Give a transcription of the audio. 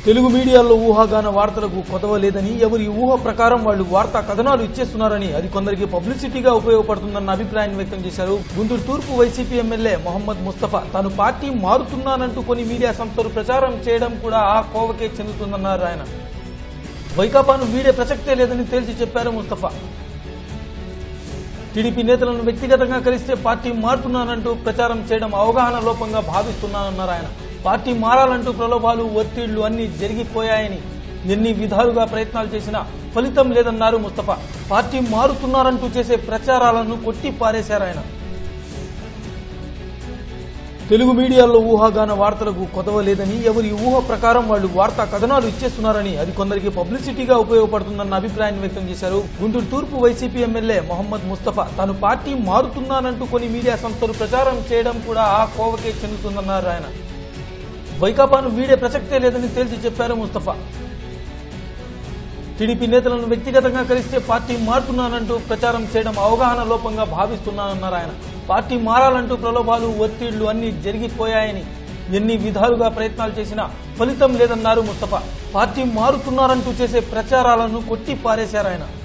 తెలుగు మీడియాలో ఊహాగాన వార్తలకు కొదవ లేదని ఎవరి ఊహ ప్రకారం వాళ్ళు వార్తా కథనాలు ఇచ్చేస్తున్నారని అది కొందరికి పబ్లిసిటీగా ఉపయోగపడుతుందన్న అభిప్రాయం వ్యక్తం చేశారు గుంటూరు తూర్పు వైసీపీ ఎమ్మెల్యే మొహమ్మద్ ముస్తఫా తాను పార్టీ మారుతున్నానంటూ కొన్ని మీడియా సంస్థలు ప్రచారం చేయడం కూడా ఆ కోవకే చెందుతుందన్నారు ఆయన వైకాపాను వీడే ప్రసక్తే లేదని తేల్చి చెప్పారు ముస్తఫా టీడీపీ నేతలను వ్యక్తిగతంగా కలిస్తే పార్టీ మారుతున్నానంటూ ప్రచారం చేయడం అవగాహన లోపంగా భావిస్తున్నానన్నారు ఆయన పార్టీ మారాలంటూ ప్రలోభాలు ఒత్తిళ్లు అన్ని జరిగిపోయాయని ఎన్ని విధాలుగా ప్రయత్నాలు చేసినా ఫలితం లేదన్నారు ముస్తఫా పార్టీ మారుతున్నారంటూ చేసే ప్రచారాలను కొట్టి పారేశారు ఆయన తెలుగు మీడియాలో ఊహాగాన వార్తలకు కొదవ లేదని ఎవరి ఊహ ప్రకారం వాళ్ళు వార్తా కథనాలు ఇచ్చేస్తున్నారని అది కొందరికి పబ్లిసిటీగా ఉపయోగపడుతుందన్న అభిప్రాయం వ్యక్తం చేశారు గుంటూరు తూర్పు వైసీపీ ఎమ్మెల్యే మొహమ్మద్ ముస్తఫా తాను పార్టీ మారుతున్నానంటూ కొన్ని మీడియా సంస్థలు ప్రచారం చేయడం కూడా ఆ కోవకే చెందుతుందన్నారు ఆయన వైకాపాను వీడే ప్రసక్తే లేదని తేల్చి చెప్పారు ముస్తఫా టీడీపీ నేతలను వ్యక్తిగతంగా కలిస్తే పార్టీ మారుతున్నానంటూ ప్రచారం చేయడం అవగాహన లోపంగా భావిస్తున్నానన్నారు ఆయన పార్టీ మారాలంటూ ప్రలోభాలు ఒత్తిళ్లు అన్ని జరిగిపోయాయని ఎన్ని విధాలుగా ప్రయత్నాలు చేసినా ఫలితం లేదన్నారు ముస్తఫా పార్టీ మారుతున్నారంటూ చేసే ప్రచారాలను కొట్టి పారేశారు ఆయన